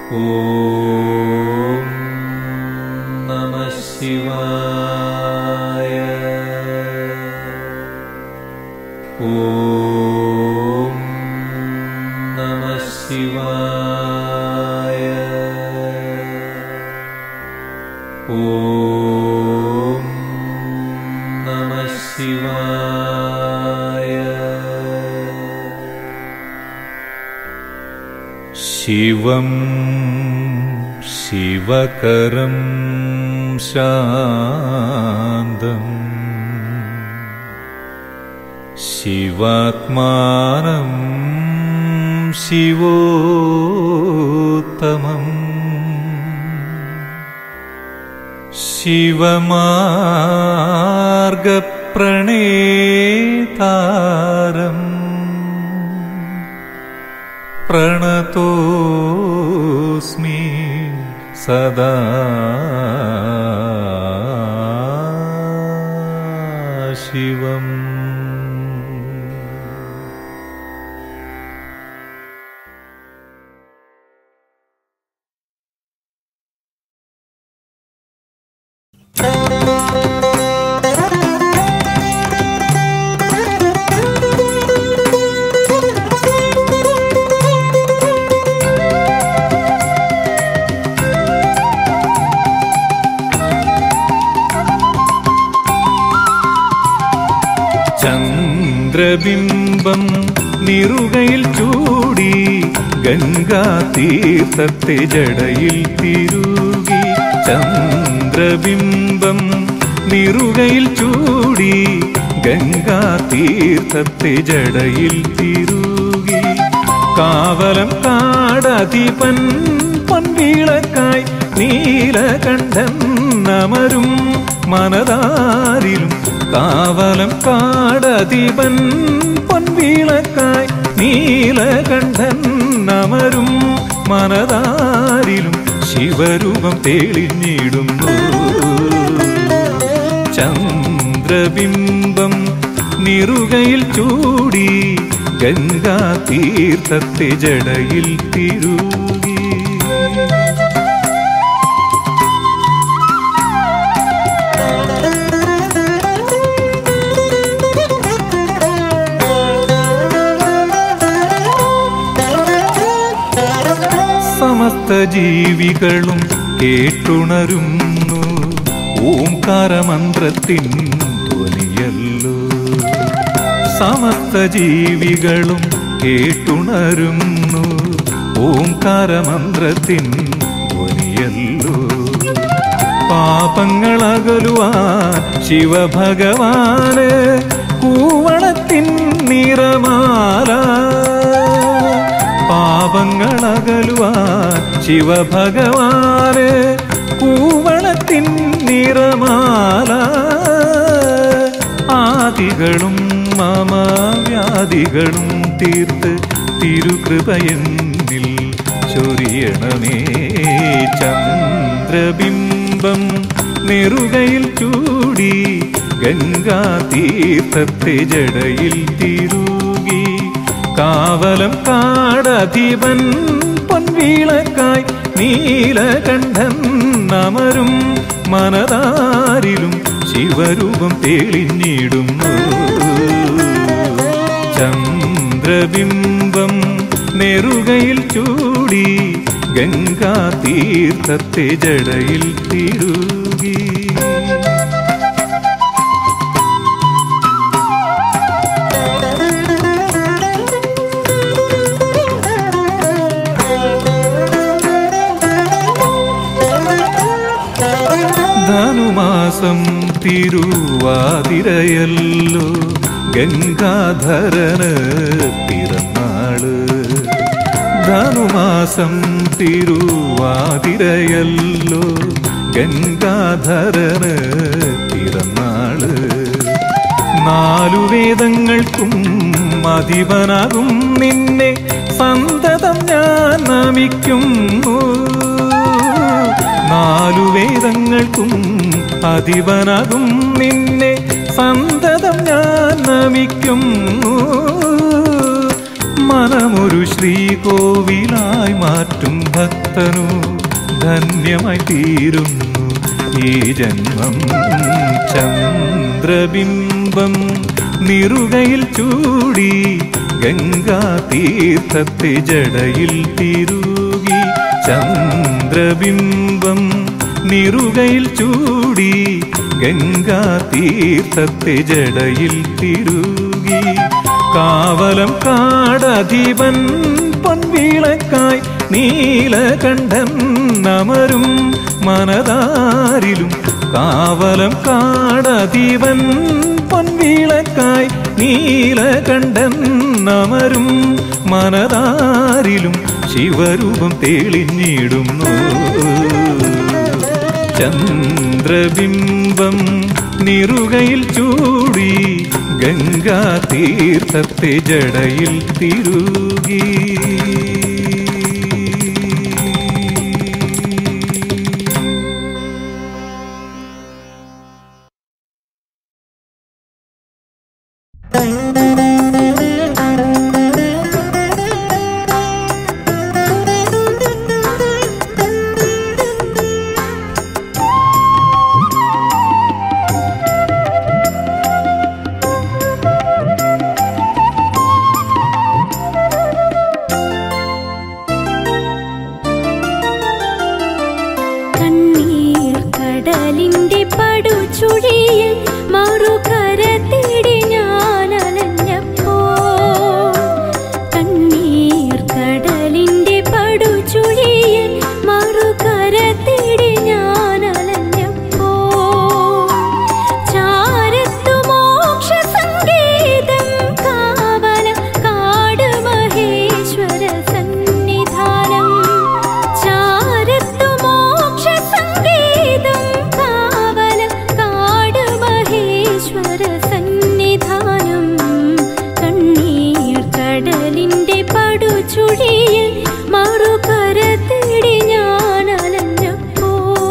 ॐ नमः शिवाय ॐ नमः शिवाय ॐ नमः शिवाय शिवं शिवकरं शान्तम् शिवात्मानं शिवोत्तमम् शिवमार्गप्रणेतारम् प्रणतोऽस्मि सदा शिवम् ചന്ദ്രബിംബം നിറുകയിൽ ചൂടി ഗംഗാതീർത്ഥത്തെ ജടയിൽ തിരുകി ചന്ദ്രബിംബം നിറുകയിൽ ചൂടി ഗംഗാതീർത്ഥത്തെ ജടയിൽ തിരുകി കാവലം കാടധിപൻ പൊൻവീളക്കായി നീലകണ്ഠൻ നമരും മനതാരിലും കാവലം കാടധിപൻ പൊൻവീളക്കായി നീലകണ്ഠൻ നമരും മനതാരിലും ശിവരൂപം തെളിഞ്ഞിടുന്നു ചന്ദ്രബിംബം നിറുകയിൽ ചൂടി ഗംഗാതീർത്ഥത്തെ ജടയിൽ തിരുകി സമസ്ത ജീവികളും കേട്ടുണരുന്നു ഓംകാരമന്ത്രത്തിൻ ധ്വനിയല്ലോ സമസ്ത ജീവികളും കേട്ടുണരുന്നു ഓംകാരമന്ത്രത്തിൻ ധ്വനിയല്ലോ പാപങ്ങളകലുവാൻ ശിവഭഗവാന് കൂവളത്തിൻ നിറമാല പാപങ്ങളകലുവാൻ ശിവഭഗവാന് കൂവളത്തിൻ നിറമാല ആദികളും മമവ്യാധികളും തീർത്ത് തിരുകൃപയെന്നിൽ ചൊരിയണമേ ചന്ദ്രബിംബം നെറുകയിൽ ചൂടി ഗംഗാതീർത്ഥത്തെ ജടയിൽ തിരുകി കാവലം കാടധിപൻ പൊൻവീളക്കായി നീലകണ്ഠൻ നമരും മനതാരിലും ശിവരൂപം തെളിഞ്ഞിടുന്നു ചന്ദ്രബിംബം നെറുകയിൽ ചൂടി ഗംഗാതീർത്ഥത്തെ ജടയിൽ തിരുകി ധനുമാസം തിരുവാതിരയല്ലോ ഗംഗാധരന് പിറന്നാള് ധനുമാസം തിരുവാതിരയല്ലോ ഗംഗാധരന് പിറന്നാള് നാലു വേദങ്ങൾക്കും അധിപനാകും നിന്നെ സന്തതം ഞാൻ നമിക്കുന്നു നാലു വേദങ്ങൾക്കും അധിപനാകും നിന്നെ സന്തതം ഞാൻ നമിക്കുന്നു മനമൊരു ശ്രീകോവിലായി മാറ്റും ഭക്തനു ധന്യമായി തീരുന്നു ഈ ജന്മം ചന്ദ്രബിംബം നിറുകയിൽ ചൂടി ഗംഗാ തീർത്ഥത്തെ ജടയിൽ തിരുകി ചന്ദ്രബിംബം നിറുകയിൽ ചൂടി ഗംഗാ തീർത്ഥത്തെ ജടയിൽ തിരുകി കാവലം കാടധിപൻ പൊൻവിളക്കായി നീലകണ്ഠൻ നമരും മനതാരിലും കാവലം കാടധിപൻ പൊൻവിളക്കായി നീലകണ്ഠൻ നമരും മനതാരിലും ശിവരൂപം തെളിഞ്ഞിടുന്നു ചന്ദ്രബിംബം നിറുകയിൽ ചൂടി ഗംഗാ തീർത്ഥത്തെ ജടയിൽ തിരുകി കണ്ണീർ കടലിന്റെ പടുചുഴിയിൽ മറുകര തേടി ഞാൻ അലഞ്ഞപ്പോ കണ്ണീർ കടലിന്റെ പടുചുഴിയിൽ മറുകര തേടി ഞാൻ അലഞ്ഞപ്പോ ചാരത്തു മോക്ഷ സംഗീതം കാവലം കാട് മഹേശ്വര സന്നിധാനം ചാരത്തു മോക്ഷ സംഗീതം കാവലം കാട് മഹേശ്വര സന്നിധാനം കണ്ണീർ കടലിന്റെ പടുചുഴിയിൽ മറുകര തേടി ഞാൻ അലഞ്ഞപ്പോ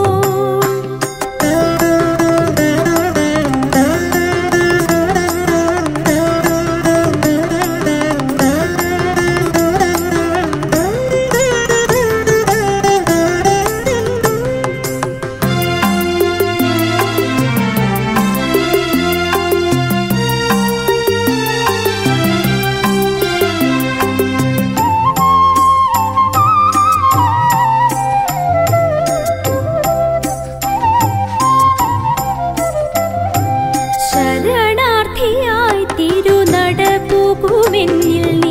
ശരണാർത്ഥിയായി തിരുനട പോകുമെന്നിൽ നീ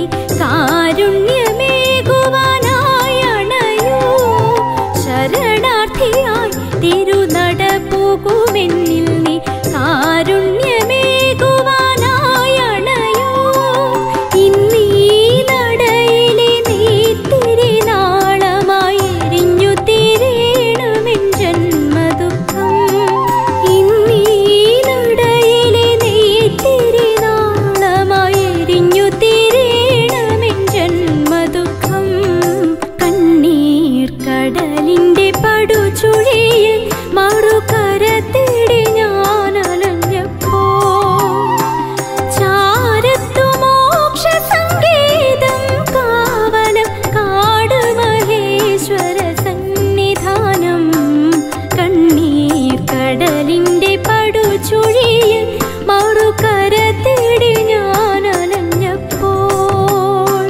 കാരുണ്യമേകുവാനായി അണയൂ ശരണാർത്ഥിയായി തിരുനട പോകുമെന്നിൽ നീ കാരുണ്യമേകുവാനായി അണയൂ ഇന്നീ നടയിലെ നീത്തിരി നാളമായി എരിഞ്ഞു തീരേണമെൻ ജന്മദുഃഖം ഇന്നീ നടയിലെ നെയ്ത്തിരി നാളമായി എരിഞ്ഞു തീരേണമെൻ ജന്മദുഃഖം കണ്ണീർ കടലിന്റെ പടുചുഴിയിൽ മറുകര തേടി ഞാൻ അലഞ്ഞപ്പോ ചാരത്തു മോക്ഷ സംഗീതം കാവലം കാട് മഹേശ്വര സന്നിധാനം കണ്ണീർ കടലിന്റെ പടുചുഴിയിൽ മറുകര തേടി ഞാൻ അലഞ്ഞപ്പോൾ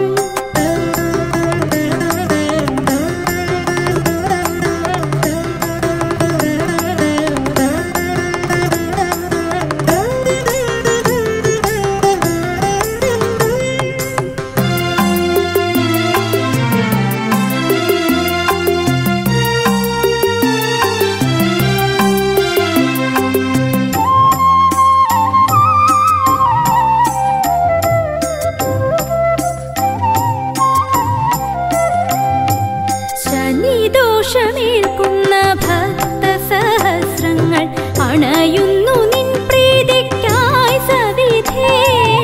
ശനിദോഷമേൽക്കുന്ന ഭക്തസഹസ്രങ്ങൾ അണയുന്നു നിൻ പ്രീതിക്കായി സവിധേ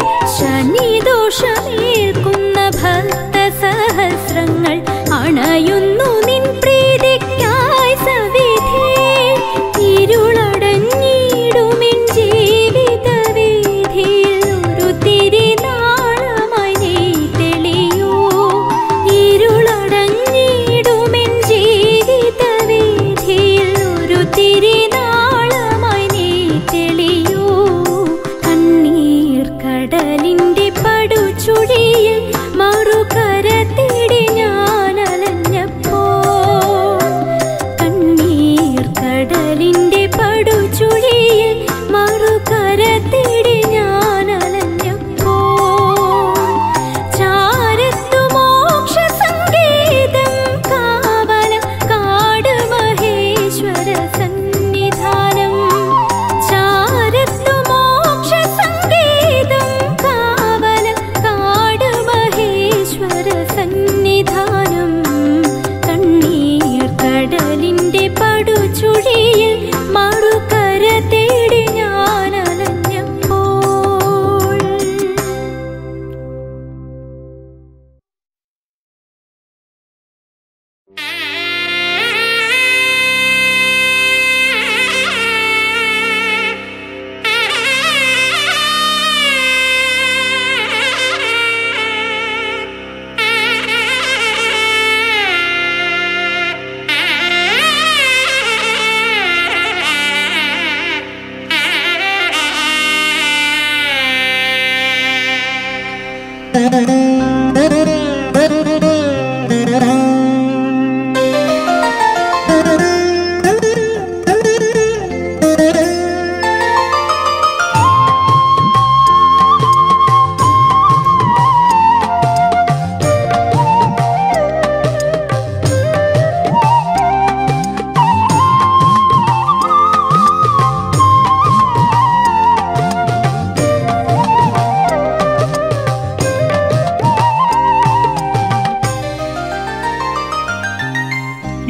ശനിദോഷമേൽക്കുന്ന ഭക്തസഹസ്രങ്ങൾ അണയുന്നു നിൻ പ്രീതിക്കായി സവിധേ ഇരുളടഞ്ഞിടുമിൻ ജീവിത വീഥിയിൽ ഒരു തിരിനാളമായി നീ തെളിയൂ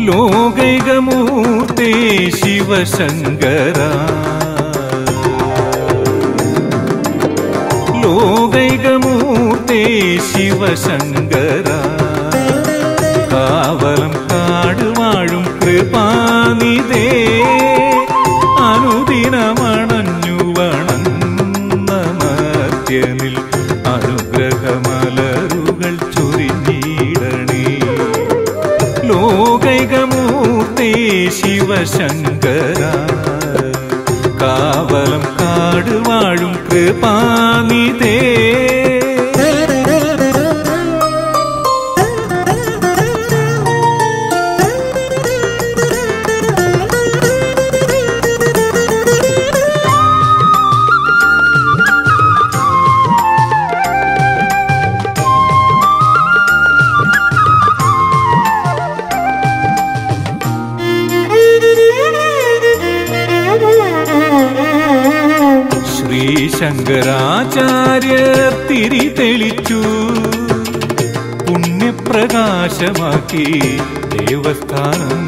ലോകൈകമൂർത്തേ ശിവശങ്കര ലോകൈകമൂർത്തേ ശിവശങ്കര കാവലം കാടുവാഴും കൃപാനിതേ അനുദിനമണഞ്ഞു വണങ്ങുന്ന മർത്യനിൽ അനുഗ്രഹമലരുകൾ ചൊരിഞ്ഞിടണേ ലോകൈകമൂർത്തേ ശിവശങ്കര കാവലം കാടുവാഴും കൃപാനിതേ ശ്രീ ശങ്കരാചാര്യർ തിരി തെളിച്ചു പുണ്യപ്രകാശമാക്കി ദേവസ്ഥാനം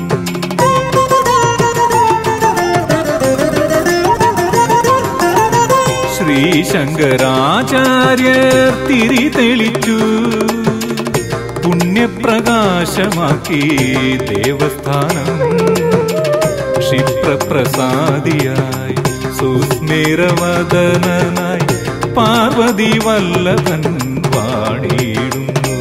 ശ്രീ ശങ്കരാചാര്യർ തിരി തെളിച്ചു പുണ്യപ്രകാശമാക്കി ദേവസ്ഥാനം ക്ഷിപ്രപ്രസാദിയായി സുസ്മിരവദനായി പാർവതി വല്ലഭൻ വാണിയിടുന്നു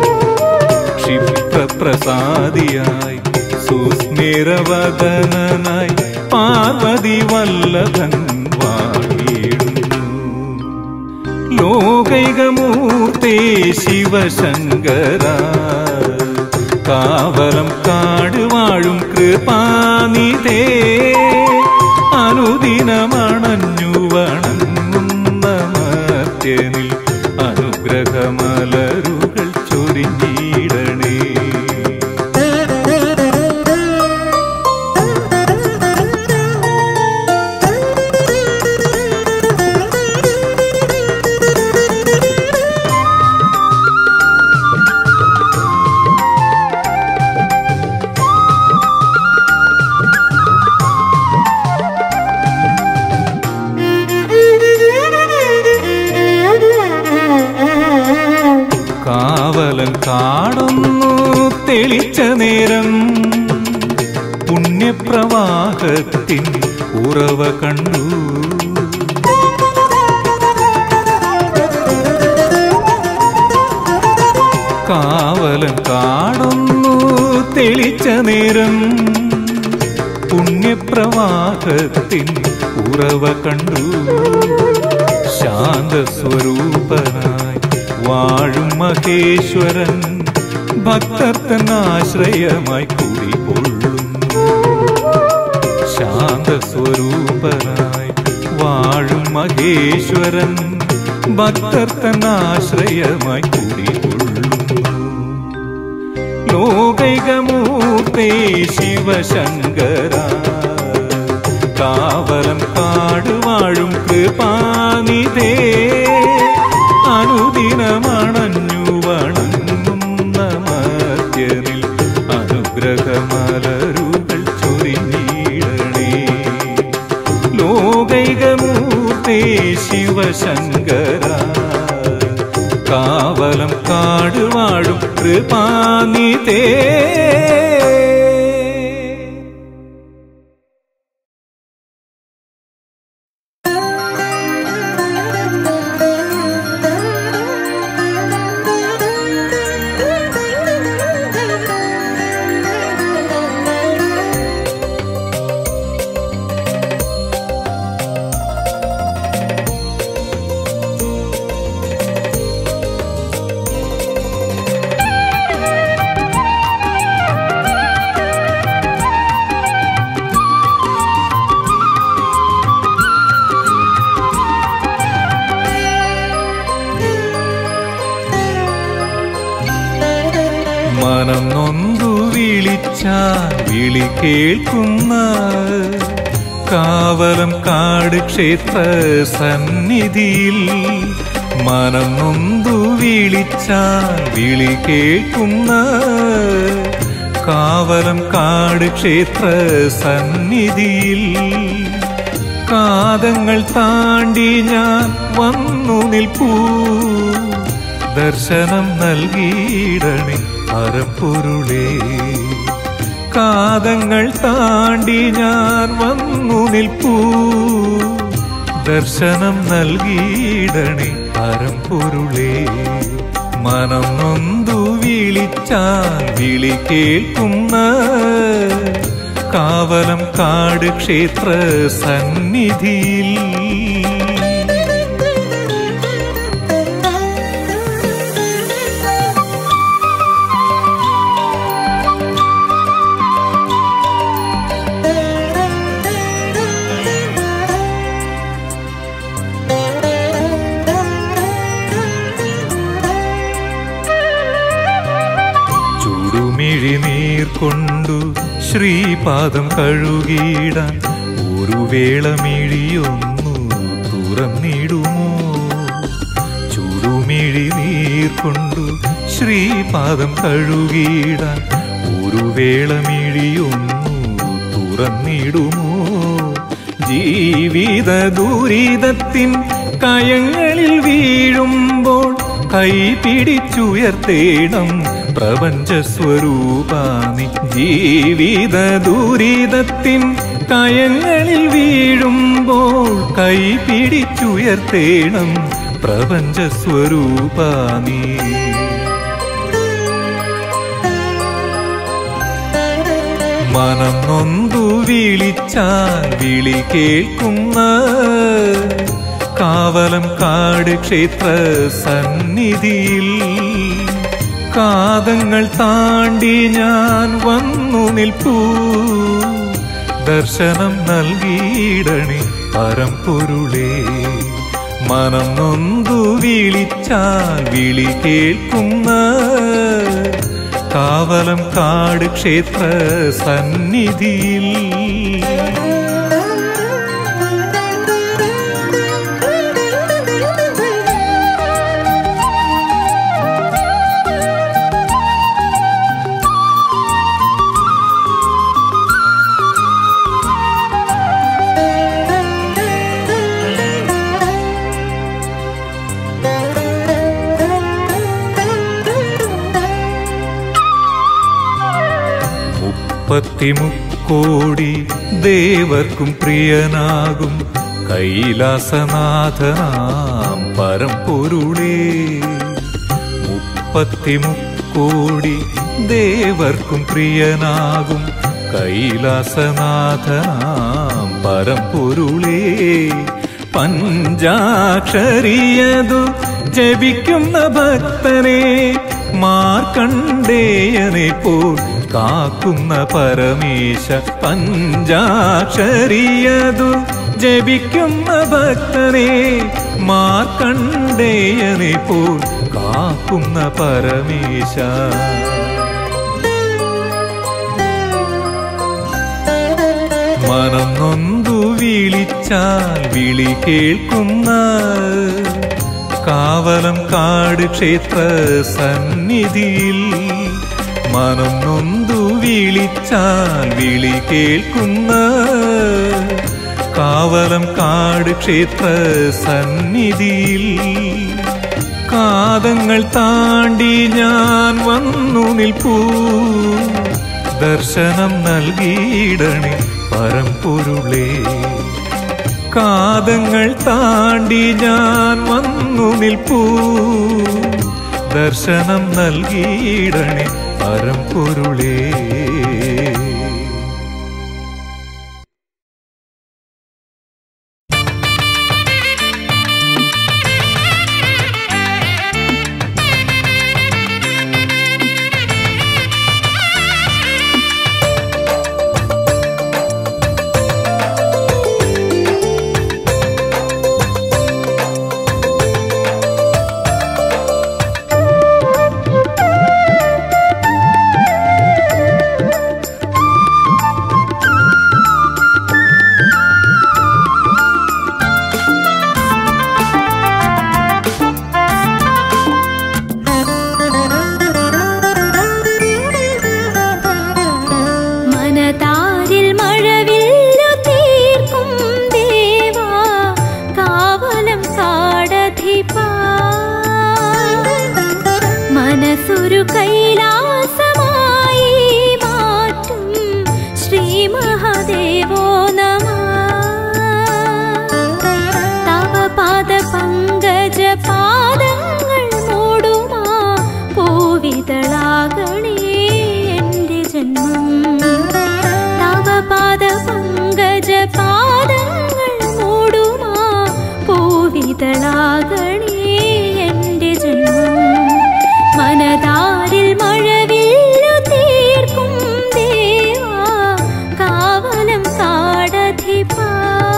ക്ഷിപ്രപ്രസാദിയായി സുസ്മിരവദനായി പാർവതി വല്ലഭൻ വാണിയിടുന്നു ലോകൈകമൂർത്തേ ശിവശങ്കര കാവലം കാടുവാഴും കൃപാനിതേ അനുദിനമണഞ്ഞു വണങ്ങുന്ന മർത്യനിൽ അനുഗ്രഹമലരുകൾ ചൊരിഞ്ഞിടണേ കാവലൻ കാടൊന്നു തെളിച്ച നേരം പുണ്യപ്രവാഹത്തിൻ ഉറവ കണ്ടു കാവലൻ കാടൊന്നു തെളിച്ച നേരം പുണ്യപ്രവാഹത്തിൻ ഉറവ കണ്ടു ശാന്തസ്വരൂപനായി വാഴും മഹേശ്വരൻ ഭക്തർത്തൻ ആശ്രയമായി കൂടിക്കൊള്ളുന്നു ശാന്തസ്വരൂപനായി വാഴും മഹേശ്വരൻ ഭക്തർത്തൻ ആശ്രയമായി കൂടിക്കൊള്ളുന്നു ലോകൈകമൂർത്തേ ശിവശങ്കര കാവലം കാടുവാഴും കൃപാനിതേ അനുദിനമണഞ്ഞു വണങ്ങുന്ന മർത്യനിൽ അനുഗ്രഹമലരുകൾ ചൊരിഞ്ഞിടണേ ലോകൈകമൂർത്തേ ശിവശങ്കര കാവലം കാടുവാഴും കൃപാനിതേ മനം നൊന്തു വിളിച്ചാൽ വിളി കേൾക്കുന്ന കാവലം കാട് ക്ഷേത്ര സന്നിധിയിൽ മനം നൊന്തു വിളിച്ചാൽ വിളി കേൾക്കുന്ന കാവലം കാട് ക്ഷേത്ര സന്നിധിയിൽ കാതങ്ങൾ താണ്ടി ഞാൻ വന്നു നിൽപ്പൂ ദർശനം നൽകിയിടണേ പരപ്പൊരുളേ കാതങ്ങൾ താണ്ടി ഞാൻ വന്നു നിൽപ്പൂ ദർശനം നൽകിയിടണേ പരമ്പൊരുളേ മനം നൊന്തു വിളിച്ചാൽ വിളി കേൾക്കുന്ന കാവലം കാട് ക്ഷേത്ര സന്നിധിയിൽ ചുടുമിഴി നീർ കൊണ്ടു ശ്രീപാദം കഴുകിയിടാൻ ഒരു വേള മിഴിയൊന്നു തുറന്നിടുമോ ചുടുമിഴി നീർ കൊണ്ടു ശ്രീപാദം കഴുകിയിടാൻ ഒരു വേള മിഴിയൊന്നു തുറന്നിടുമോ ജീവിത ദുരിതത്തിൻ കയങ്ങളിൽ വീഴുമ്പോൾ കൈ പിടിച്ചുയർത്തേണം പ്രപഞ്ച സ്വരൂപാനി ജീവിത ദുരിതത്തിൻ കയങ്ങളിൽ വീഴുമ്പോൾ കൈ പിടിച്ചുയർത്തേണം പ്രപഞ്ച സ്വരൂപാനി മനം നൊന്തു വിളിച്ചാൽ വിളി കേൾക്കുന്ന കാവലം കാട് ക്ഷേത്ര സന്നിധിയിൽ കാതങ്ങൾ താണ്ടി ഞാൻ വന്നു നിൽപ്പൂ ദർശനം നൽകിയിടണേ പരമ്പൊരുളേ മനം നൊന്തു വിളിച്ചാൽ വിളി കേൾക്കുന്ന കാവലം കാട് ക്ഷേത്ര സന്നിധിയിൽ മുപ്പത്തിമുക്കോടി ദേവർക്കും പ്രിയനാകും കൈലാസനാഥനാം പരമ്പൊരുളേ മുപ്പത്തിമുക്കോടി ദേവർക്കും പ്രിയനാകും കൈലാസനാഥനാം പരമ്പൊരുളേ പഞ്ചാക്ഷരിയതു ജപിക്കുന്ന ഭക്തനെ മാർക്കണ്ടേയനെ പോൽ കാക്കുന്ന പരമേശ പഞ്ചാക്ഷരിയതു ജപിക്കുന്ന ഭക്തനെ മാർക്കണ്ടേയനെ പോൽ കാക്കുന്ന പരമേശ മനം നൊന്തു വിളിച്ചാൽ വിളി കേൾക്കുന്ന കാവലം കാട് ക്ഷേത്ര സന്നിധിയിൽ മനം നൊന്തു വിളിച്ചാൽ വിളി കേൾക്കുന്ന കാവലം കാട് ക്ഷേത്ര സന്നിധിയിൽ കാതങ്ങൾ താണ്ടി ഞാൻ വന്നു നിൽപ്പൂ ദർശനം നൽകിയിടണേ പരമ്പൊരുളേ കാതങ്ങൾ താണ്ടി ഞാൻ വന്നു നിൽപ്പൂ ദർശനം നൽകിയിടണേ പരമ്പൊരുളേ മനതാരിൽ മഴവില്ലു തീർക്കും ദേവാ കാവലം കാടധിപാ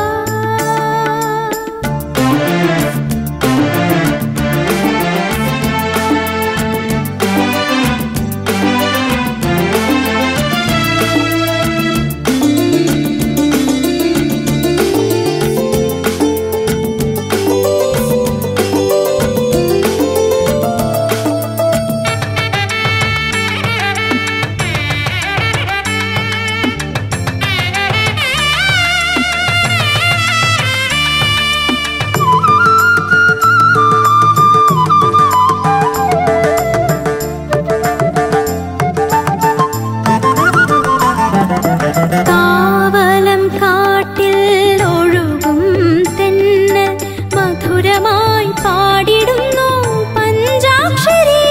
കാവലം കാട്ടിൽ ഒഴുകും തെന്നൽ മധുരമായി പാടിടുന്നു പഞ്ചാക്ഷരി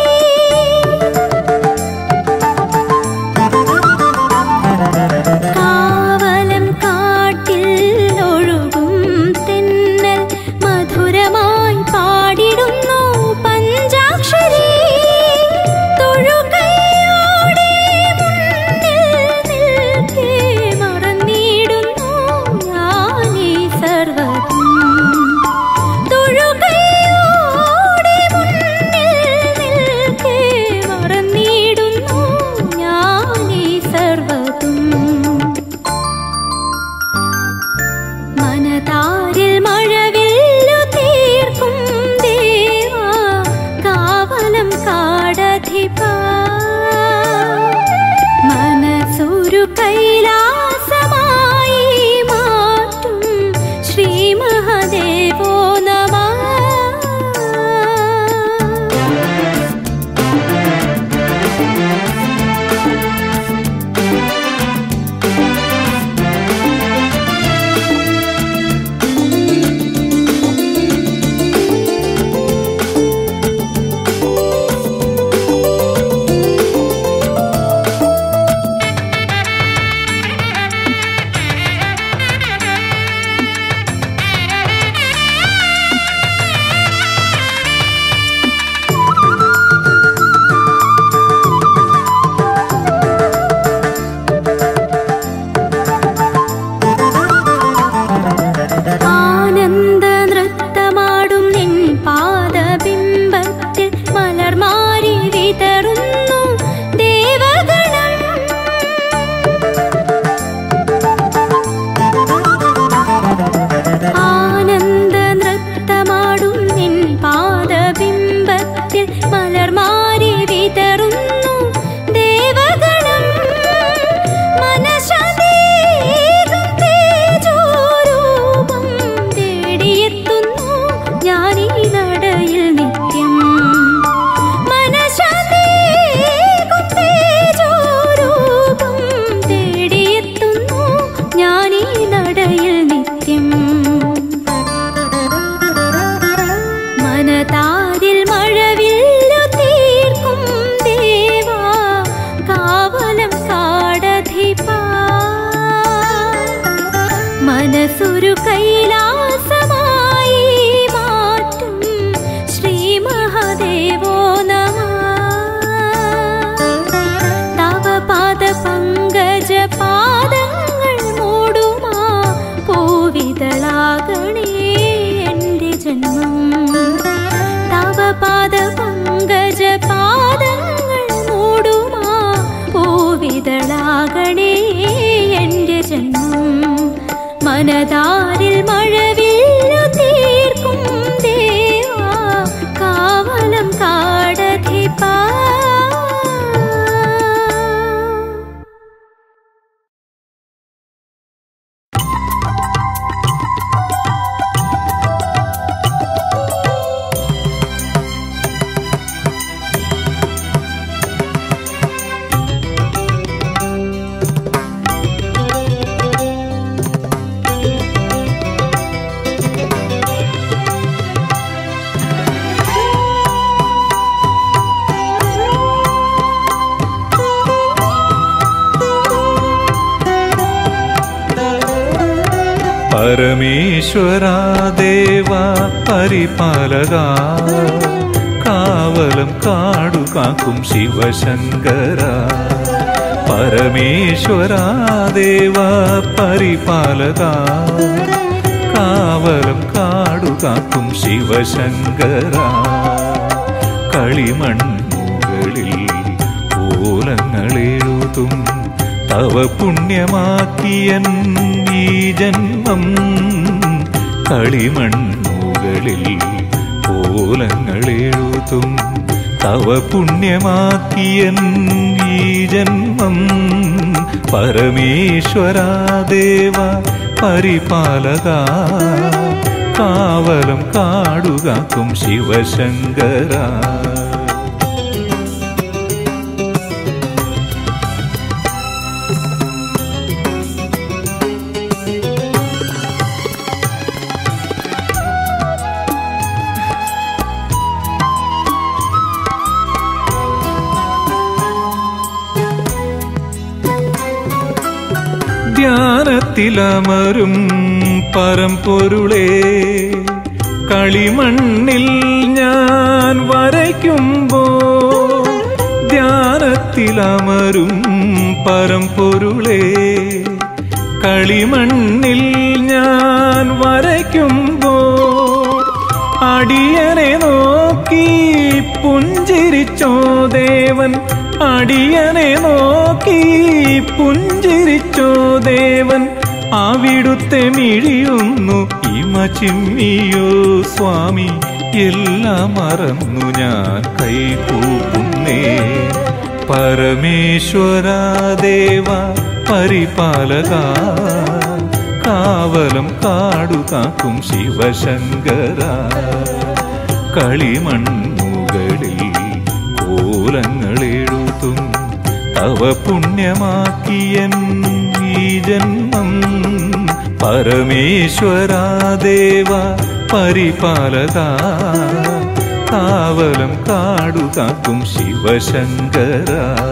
കാവലം കാട്ടിൽ ഒഴുകും തെന്നൽ മധുരമായി പാടിടുന്നു പഞ്ചാക്ഷരി തൊഴുകൈയോടെ മുന്നിൽ നിൽക്കെ മറന്നിടുന്നു ഞാനീ സർവ്വതും തൊഴുകൈയോടെ മുന്നിൽ നിൽക്കെ മറന്നിടുന്നു ഞാനീ സർവ്വതും മനതാരിൽ മഴവില്ലു തീർക്കും ദേവാ കാവലം കാടധിപാ മനസ്സൊരു കൈലാസമായി മാറ്റും ശ്രീ മഹാദേവോ നമ ആനന്ദ നൃത്തമാടും നിൻ പാദബിംബത്തിൽ മലർമാരി വിതറുന്നു ദേവഗണം ആനന്ദ നൃത്തമാടും നിൻ പാദബിംബത്തിൽ മലർമാരി വിതറുന്നു ദേവഗണം മനശതീകം തേജോരൂപം തേടിയെത്തുന്നു ഞാനീ നടയിൽ നിത്യം മനശതീകം തേജോരൂപം തേടിയെത്തുന്നു ഞാനീ നടയിൽ നിത്യം മനതാരിൽ മഴവില്ലു തീർക്കും ദേവാ കാവലം കാടധിപാ മനസ്സൊരു കൈലാസമായി മാറ്റും ശ്രീ മഹാദേവോ നമ തവ പാദ പങ്കജ പാദങ്ങൾ മൂടുമാ പൂവിതളാകണേ എൻ്റെ ജന്മം തവ പാദ പങ്കജ പാദങ്ങൾ മൂടുമാ പൂവിതളാകണേ എൻ്റെ ജന്മം മനതാരിൽ മഴവില്ലു തീർക്കും ദേവാ കാവലം കാടധിപാ പരമേശ്വരാ ദേവ പരിപാലക കാവലം കാടുക കാക്കും ശിവശങ്കര പരമേശ്വര ദേവ പരിപാലക കാവലം കാടു കാക്കും ശിവശങ്കര കളിമണ്ണുകളിൽ ഓലങ്ങളെഴുതും തവ പുണ്യമാക്കിയൻ ഈ ജന്മം കളിമണ്ണുകളിൽ ഓലങ്ങളെഴുതും തവ പുണ്യമാക്കിയൻ ഈ ജന്മം പരമേശ്വര ദേവ പരിപാലക കാവലം കാടുകാക്കും ശിവശങ്കര ധ്യാനത്തിലമരും പരമ്പൊരുളേ കളിമണ്ണിൽ ഞാൻ വരയ്ക്കുമ്പോ ധ്യാനത്തിലമരും പരമ്പൊരുളേ കളിമണ്ണിൽ ഞാൻ വരയ്ക്കുമ്പോ അടിയനെ നോക്കി പുഞ്ചിരിച്ചോ ദേവൻ അടിയനെ നോക്കി പുഞ്ചിരിച്ചോ ദേവൻ അവിടുത്തെ മിഴിയൊന്നു ഇമ ചിമ്മിയോ സ്വാമി എല്ലാം മറന്നു ഞാൻ കൈകൂപ്പുന്നേ പരമേശ്വര ദേവ പരിപാലക കാവലം കാടു കാക്കും ശിവശങ്കര കളിമണ്ണുകളിൽ കോലങ്ങളെഴുതും തവ പുണ്യമാക്കിയൻ ഈ ജന്മം പരമേശ്വര ദേവ പരിപാലക കാവലം കാടു കാക്കും ശിവശങ്കര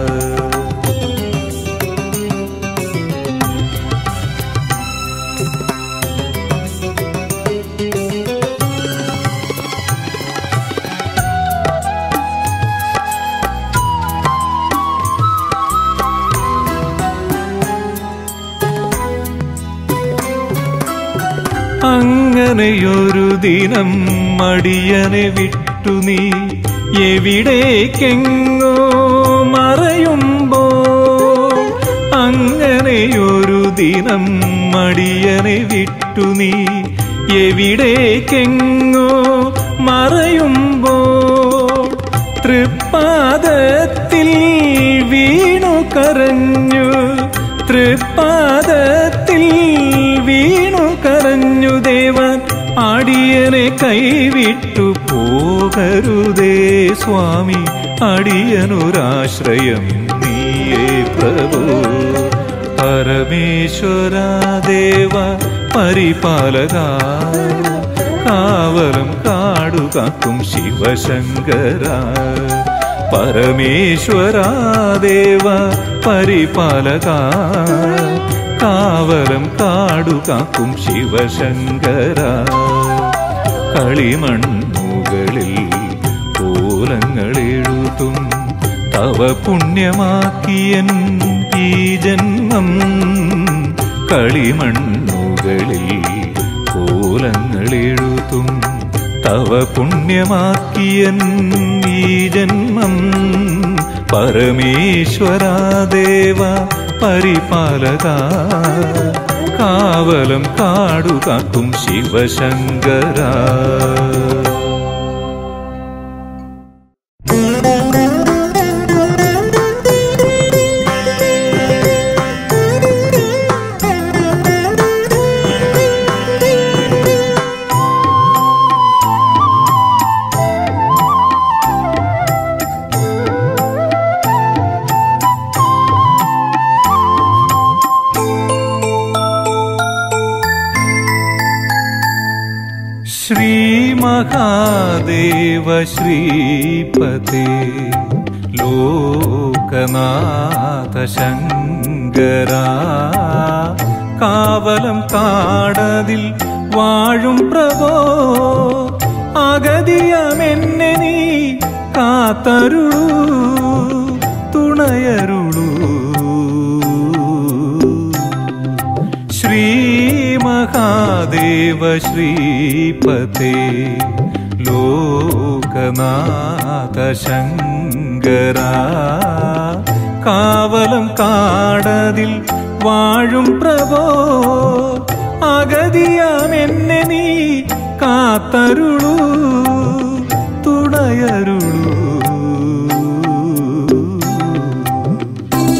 അങ്ങനെയൊരു ദിനം മടിയനെ വിട്ടു നീ എവിടേക്കെങ്ങോ മറയുമ്പോ അങ്ങനെയൊരു ദിനം മടിയനെ വിട്ടു നീ എവിടേക്കെങ്ങോ മറയുമ്പോ തൃപ്പാദത്തിൽ വീണു കരഞ്ഞു തൃപ്പാദത്തിൽ വീണു കരഞ്ഞു ദേവൻ അടിയനെ കൈവിട്ടു പോകരുതേ സ്വാമി അടിയനൊരാശ്രയം നീയേ പ്രഭു പരമേശ്വര ദേവ പരിപാലക കാവലം കാടു കാക്കും ശിവശങ്കര പരമേശ്വര ദേവ പരിപാലക കാവലം കാടു കാക്കും ശിവശങ്കര കളിമണ്ണുകളിൽ കോലങ്ങളെഴുതും തവ പുണ്യമാക്കിയൻ ഈ ജന്മം കളിമണ്ണുകളിൽ കോലങ്ങളെഴുതും തവ പുണ്യമാക്കിയൻ ഈ ജന്മം പരമേശ്വര ദേവ പരിപാലക കാവലം കാടു കാക്കും ശിവശങ്കര ശ്രീമഹാദേവ ശ്രീപതേ ലോകനാഥ ശങ്കര കാവലം കാടതിൽ വാഴും പ്രഭോ അഗതിയമെന്നെ നീ കാ കാത്തരുളൂ തുണയരുളൂ ശ്രീ മഹാദേവ ശ്രീപതേ ലോകനാഥ ശങ്കര കാവലം കാടതിൽ വാഴും പ്രഭോ അഗതിയാം എന്നെ നീ കാത്തരുളൂ തുണയരുളൂ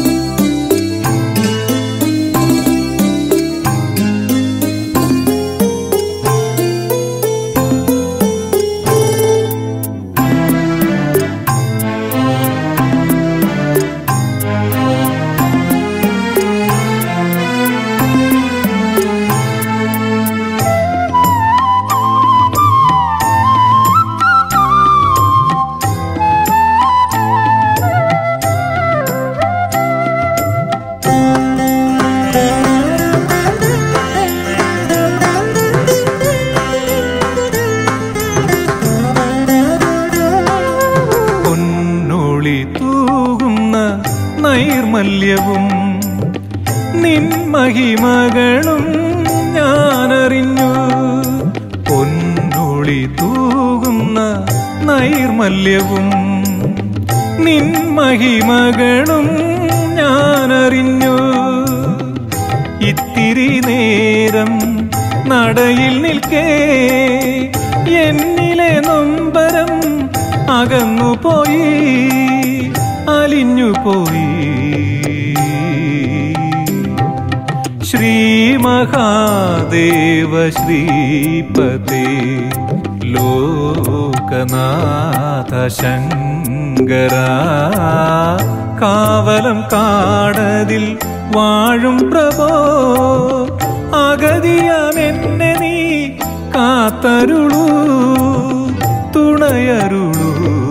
പൊന്നൊളി തൂകുന്ന നൈർമല്യവും നിൻ മഹിമകളും ഞാനറിഞ്ഞു പൊന്നൊളി തൂകുന്ന നൈർമല്യവും നിൻ മഹിമകളും ഞാനറിഞ്ഞു ഇത്തിരി നേരം നടയിൽ നിൽക്കേ എന്നിലെ നൊമ്പരം അകന്നുപോയി അലിഞ്ഞുപോയി ശ്രീ മഹാദേവ ശ്രീപതേ ലോകനാഥ ശങ്കര കാവലം കാടതിൽ വാഴും പ്രഭോ അഗതിയാം എന്നെ നീ കാത്തരുളൂ തുണയരുളൂ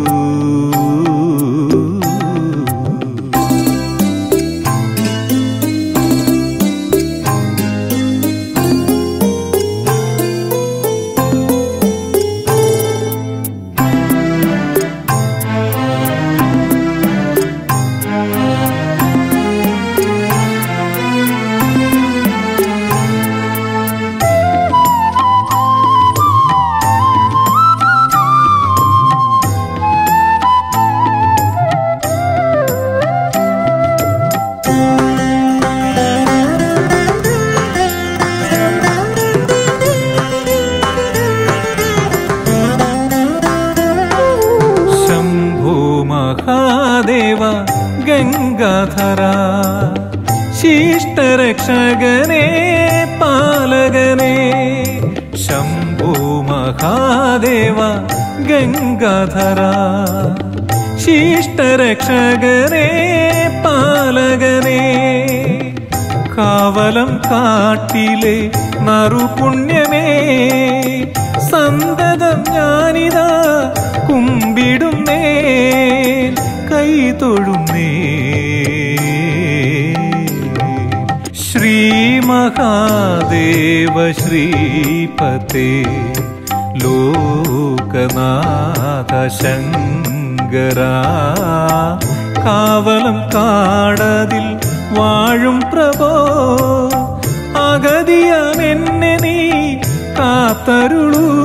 ശംഭോ മഹാദേവ ഗംഗാധര ശിഷ്ടരക്ഷകനെ പാലകനെ ശംഭോ മഹാദേവ ഗംഗാധര ശിഷ്ടരക്ഷകനെ പാലകനെ കാവലം കാട്ടിലെ നറുപുണ്യമേ സന്തതം ഞാനിതാ കുമ്പിടുന്നേ കൈ തൊഴുന്നേ ശ്രീ മഹാദേവ ശ്രീപതേ ലോകനാഥ ശങ്കര കാവലം കാടതിൽ വാഴും പ്രഭോ അഗതിയാം എന്നെ നീ കാത്തരുളൂ